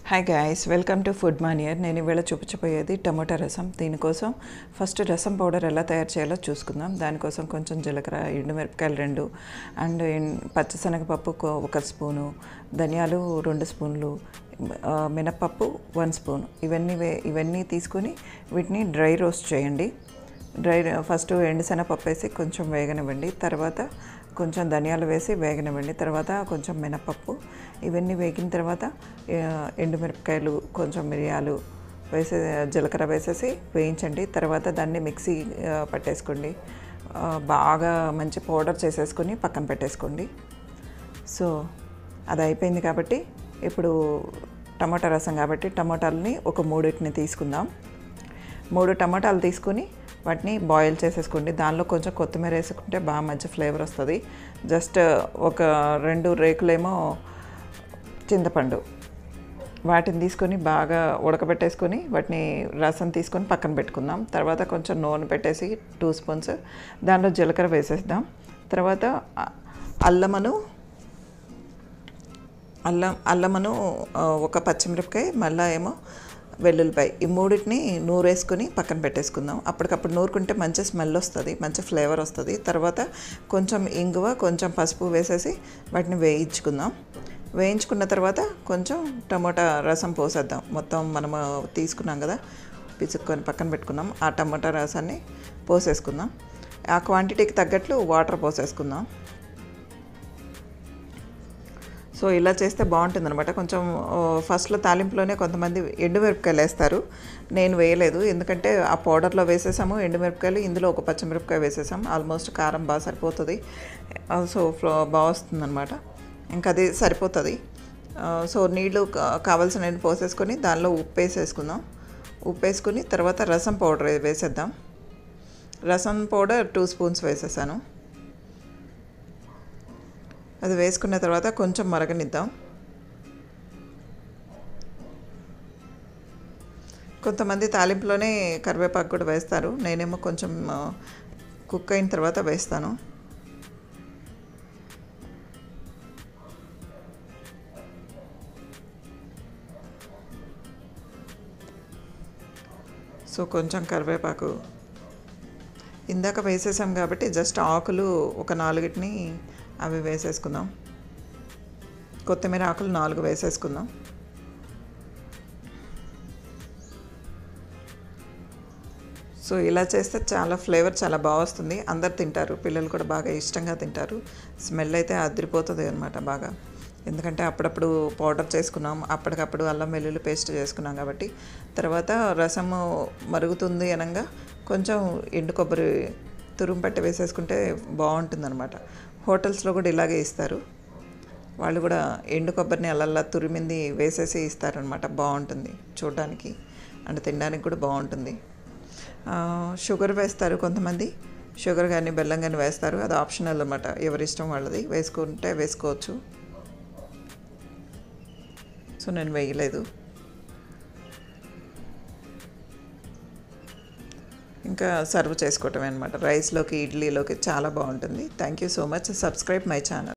hi guys welcome to food మానియర్ నేను ఇవాళ చూపించబోయేది టమోటా రసం దీనికోసం ఫస్ట్ రసం పౌడర్ ఎలా తయారు చేయాలో చూసుకుందాం దానికోసం కొంచెం జీలకర్ర ఎండుమిరపకాయలు రెండు అండ్ ఎన్- పచ్చిశనగపప్పు కొ- ఒక స్పూను ధనియాలు రెండు స్పూన్లు ఆ, మినప్పప్పు వన్ స్పూన్ ఇవన్నీ వే ఇవన్నీ తీసుకొని వీటిని డ్రై రోస్ట్ చేయండి డ్రై ఫస్ట్ ఎండుశనగపప్పు వేసి కొంచెం వేగనివ్వండి తర్వాత కొంచెం ధనియాలు వేసి వేగనివ్వండి తర్వాత కొంచెం మినపప్పు ఇవన్నీ వేగిన తర్వాత ఆ, ఎండుమిరపకాయలు కొంచెం మిరియాలు వేసే జీలకర్ర వేసేసి వేయించండి తర్వాత దాన్ని మిక్సీ ఆ, పట్టేసుకోండి ఆ, బాగా మంచి పౌడర్ చేసేసుకొని పక్కన పెట్టేసుకోండి సో అది అయిపోయింది కాబట్టి ఇప్పుడు టమాటా రసం కాబట్టి టమాటాలని ఒక మూడింటిని తీసుకుందాం మూడు టమాటాలు తీసుకుని వాటిని బాయిల్ చేసేసుకోండి దానిలో కొంచెం కొత్తిమీర వేసుకుంటే బాగా మంచి ఫ్లేవర్ వస్తుంది జస్ట్ ఒక రెండు రేకులేమో చింతపండు వాటిని తీసుకొని బాగా ఉడకబెట్టేసుకొని వాటిని రసం తీసుకొని పక్కన పెట్టుకుందాం తర్వాత కొంచెం నూనె పెట్టేసి టూ స్పూన్స్ దాంట్లో జీలకర్ర వేసేద్దాం తర్వాత అ- అల్లమను అల్లం అల్లమను ఆ, ఒక పచ్చిమిరపకాయ మళ్ళా ఏమో వెల్లుల్లిపాయ ఈ మూడింటిని నూరేసుకుని పక్కన పెట్టేసుకుందాం అప్పటికప్పుడు నూరుకుంటే మంచి స్మెల్ వస్తుంది మంచి ఫ్లేవర్ వస్తుంది తర్వాత కొంచెం ఇంగువ కొంచెం పసుపు వేసేసి వాటిని వేయించుకుందాం వేయించుకున్న తర్వాత కొంచెం టమోటా రసం పోసేద్దాం మొత్తం మనము తీసుకున్నాం కదా పిసుక్కొని పక్కన పెట్టుకున్నాం ఆ టమోటా రసాన్ని పోసేసుకుందాం ఆ క్వాంటిటీకి తగ్గట్లు వాటర్ పోసేసుకుందాం సో ఇలా చేస్తే బాగుంటుంది అనమాట కొంచెం ఆ, ఫస్ట్లో తాలింపులోనే కొంతమంది ఎండుమిరపకాయలు వేస్తారు నేను వేయలేదు ఎందుకంటే ఆ పౌడర్లో వేసేసాము ఎండుమిరపకాయలు ఇందులో ఒక పచ్చిమిరపకాయ వేసేసాం ఆల్మోస్ట్ కారం బాగా సరిపోతుంది ఆ, సో ఫ్లో బాగా వస్తుంది అనమాట ఇంకా అది సరిపోతుంది ఆ, సో నీళ్ళు కా- కావాల్సిన నీళ్ళు పోసేసుకొని దానిలో ఉప్పు వేసేసుకుందాం ఉప్పు వేసుకుని తర్వాత రసం పౌడర్ వేసేద్దాం రసం పౌడర్ టూ స్పూన్స్ వేసేసాను అది వేసుకున్న తర్వాత కొంచెం మరగనిద్దాం కొంతమంది తాలింపులోనే కరివేపాకు కూడా వేస్తారు నేనేమో కొంచెం ఆ, కుక్ అయిన తర్వాత వేస్తాను సో కొంచెం కరివేపాకు ఇందాక వేసేసాం కాబట్టి జస్ట్ ఆకులు ఒక నాలుగిటిని అవి వేసేసుకుందాం కొత్తిమీర ఆకులు నాలుగు వేసేసుకుందాం సో ఇలా చేస్తే చాలా ఫ్లేవర్ చాలా బాగా వస్తుంది అందరు తింటారు పిల్లలు కూడా బాగా ఇష్టంగా తింటారు స్మెల్ అయితే అదిరిపోతుంది అనమాట బాగా ఎందుకంటే అప్పుడప్పుడు పౌడర్ చేసుకున్నాం అప్పటికప్పుడు అల్లం వెల్లుల్లి పేస్ట్ చేసుకున్నాం కాబట్టి తర్వాత రసము మరుగుతుంది అనగా కొంచెం ఎండు కొబ్బరి తురుము పట్టి వేసేసుకుంటే బాగుంటుందన్నమాట హోటల్స్లో కూడా ఇలాగే ఇస్తారు వాళ్ళు కూడా ఎండు కొబ్బరిని అల్లల్లా తురిమింది వేసేసి ఇస్తారనమాట బాగుంటుంది చూడడానికి అంటే తినడానికి కూడా బాగుంటుంది ఆ, షుగర్ వేస్తారు కొంతమంది షుగర్ కానీ బెల్లం కానీ వేస్తారు అది ఆప్షనల్ అనమాట ఎవరి ఇష్టం వాళ్ళది వేసుకుంటే వేసుకోవచ్చు సో నేను వేయలేదు ఇంకా సర్వ్ చేసుకోవటమే అనమాట రైస్లోకి ఇడ్లీలోకి చాలా బాగుంటుంది thank you so much subscribe my channel